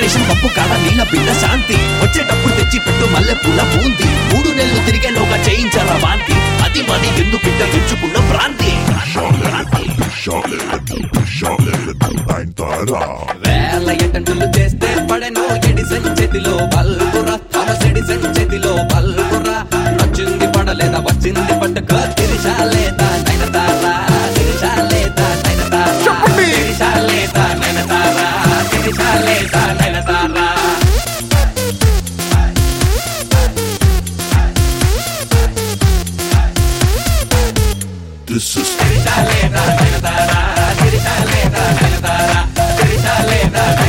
station పంపు కాడ నీళ్ళ బిడ్డ శాంతి వచ్చేటప్పుడు తెచ్చి పెట్టు మల్లె పూల పూంది మూడు నెలలు తిరిగేలోగా చేయించారా వాంతి అది మరి ఎందుకు బిడ్డ తెచ్చుకున్న భ్రాంతి భ్రాంతి వేల ఎటెంటులు చేస్తే పడెను ఎడిసన్ చేతిలో బల్బురా థామస్ ఎడిసన్ చేతిలో బల్బురా నచ్చింది పడలేదా వచ్చింది పట్టుక తిరిశాలేదా నైనతారా తిరిశాలేదా నైనతారా తిరిశాలేదా నైనతారా తిరిశాలేదా నైనతారా This is తిరిశాలేదా నైనతారా తిరిశాలేదా నైనతారా తిరిశాలేదా